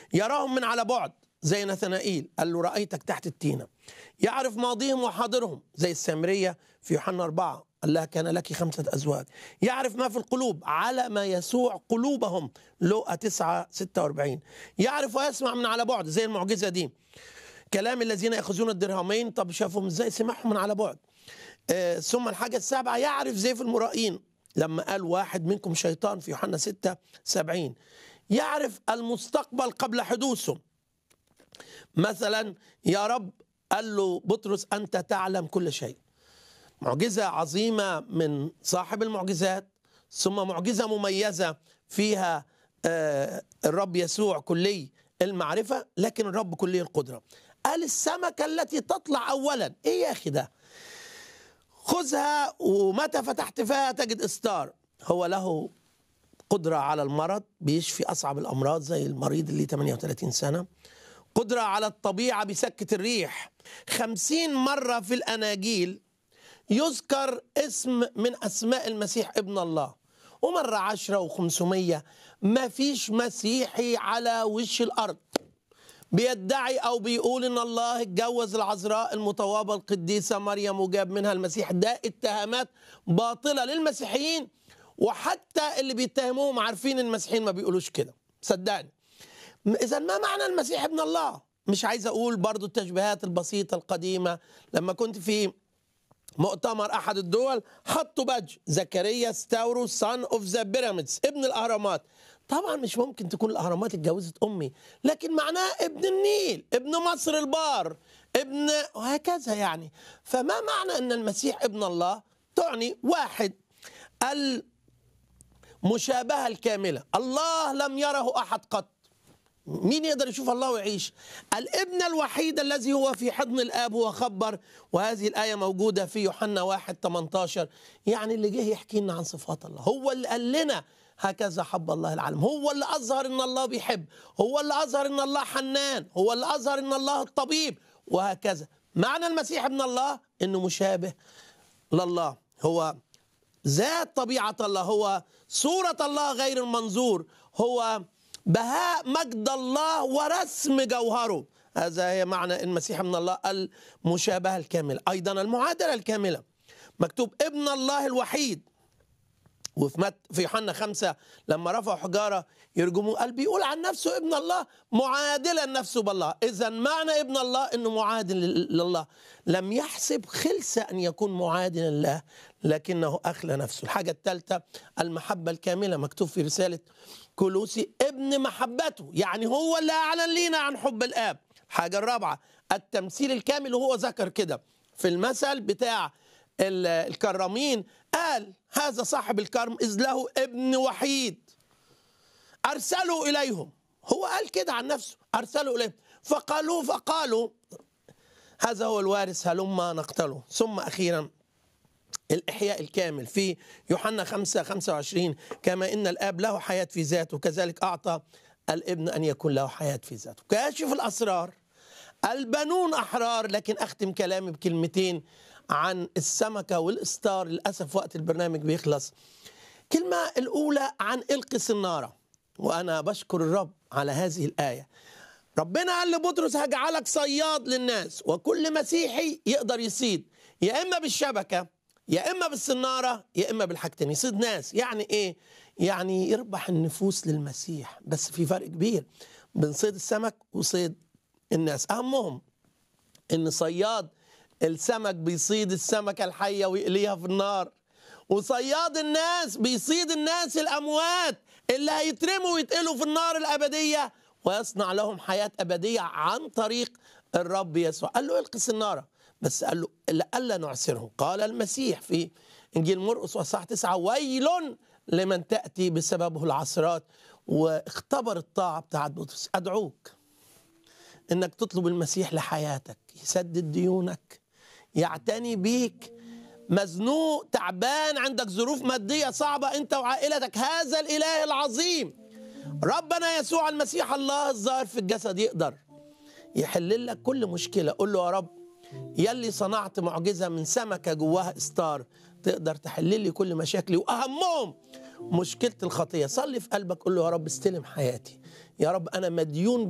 يراهم من على بعد زي نثنائيل قال له رأيتك تحت التينة يعرف ماضيهم وحاضرهم زي السامرية في يوحنا أربعة قال لها كان لك خمسة أزواج يعرف ما في القلوب على ما يسوع قلوبهم لقى 9 46 يعرف ويسمع من على بعد زي المعجزة دي كلام الذين يأخذون الدرهمين طب شافهم ازاي سمعهم من على بعد آه ثم الحاجة السابعة يعرف زي في المرائين لما قال واحد منكم شيطان في يوحنا 6 70 يعرف المستقبل قبل حدوثه مثلا يا رب قال له بطرس أنت تعلم كل شيء معجزة عظيمة من صاحب المعجزات ثم معجزة مميزة فيها آه الرب يسوع كلي المعرفة لكن الرب كلي القدرة قال السمكة التي تطلع أولا إيه يا أخي ده خذها ومتى فتحت فيها تجد إستار هو له قدرة على المرض بيشفي أصعب الأمراض زي المريض اللي 38 سنة قدرة على الطبيعة بسكة الريح خمسين مرة في الأناجيل يذكر اسم من أسماء المسيح ابن الله ومرة عشرة وخمسمية ما فيش مسيحي على وش الأرض بيدعي أو بيقول إن الله اتجوز العذراء المطوبة القديسة مريم وجاب منها المسيح ده اتهامات باطلة للمسيحيين وحتى اللي بيتهموهم عارفين المسيحيين ما بيقولوش كده صدقني إذا ما معنى المسيح ابن الله مش عايز أقول برضو التشبيهات البسيطة القديمة لما كنت في مؤتمر احد الدول حطوا بادج زكريا ستاورو سان اوف ذا بيراميدز ابن الاهرامات طبعا مش ممكن تكون الاهرامات اتجوزت امي لكن معناه ابن النيل ابن مصر البار ابن وهكذا يعني فما معنى ان المسيح ابن الله تعني واحد المشابهه الكامله الله لم يره احد قط مين يقدر يشوف الله ويعيش الابن الوحيد الذي هو في حضن الاب هو خبر وهذه الايه موجوده في يوحنا 1 18 يعني اللي جه يحكي لنا عن صفات الله هو اللي قال لنا هكذا حب الله العالم هو اللي اظهر ان الله بيحب هو اللي اظهر ان الله حنان هو اللي اظهر ان الله الطبيب وهكذا معنى المسيح ابن الله انه مشابه لله هو ذات طبيعه الله هو صوره الله غير المنظور هو بهاء مجد الله ورسم جوهره هذا هي معنى المسيح من الله المشابهة الكاملة أيضا المعادلة الكاملة مكتوب ابن الله الوحيد وفي مت في يوحنا خمسة لما رفعوا حجارة يرجموه قال بيقول عن نفسه ابن الله معادلا نفسه بالله إذا معنى ابن الله أنه معادل لله لم يحسب خلسة أن يكون معادلا لله لكنه أخلى نفسه الحاجة الثالثة المحبة الكاملة مكتوب في رسالة كولوسي ابن محبته يعني هو اللي أعلن لينا عن حب الآب الحاجة الرابعة التمثيل الكامل وهو ذكر كده في المثل بتاع الكرامين قال هذا صاحب الكرم إذ له ابن وحيد أرسلوا إليهم هو قال كده عن نفسه أرسلوا إليهم فقالوا فقالوا هذا هو الوارث هلما نقتله ثم أخيرا الإحياء الكامل في يوحنا 5 25 كما إن الآب له حياة في ذاته كذلك أعطى الابن أن يكون له حياة في ذاته كاشف الأسرار البنون أحرار لكن أختم كلامي بكلمتين عن السمكة والإستار للأسف وقت البرنامج بيخلص كلمة الأولى عن إلقي النارة وأنا بشكر الرب على هذه الآية ربنا قال لبطرس هجعلك صياد للناس وكل مسيحي يقدر يصيد يا إما بالشبكة يا اما بالسناره يا اما بالحاجتين يصيد ناس يعني ايه يعني يربح النفوس للمسيح بس في فرق كبير بين صيد السمك وصيد الناس اهمهم ان صياد السمك بيصيد السمكه الحيه ويقليها في النار وصياد الناس بيصيد الناس الاموات اللي هيترموا ويتقلوا في النار الابديه ويصنع لهم حياه ابديه عن طريق الرب يسوع قال له القي السناره بس قال له لألا نعسرهم قال المسيح في إنجيل مرقس وصح تسعة ويل لمن تأتي بسببه العثرات واختبر الطاعة بتاعت بطرس أدعوك إنك تطلب المسيح لحياتك يسدد ديونك يعتني بيك مزنوق تعبان عندك ظروف مادية صعبة أنت وعائلتك هذا الإله العظيم ربنا يسوع المسيح الله الظاهر في الجسد يقدر يحل لك كل مشكلة قول له يا رب يلي صنعت معجزه من سمكه جواها استار تقدر تحل لي كل مشاكلي واهمهم مشكله الخطيه صلي في قلبك قول له يا رب استلم حياتي يا رب انا مديون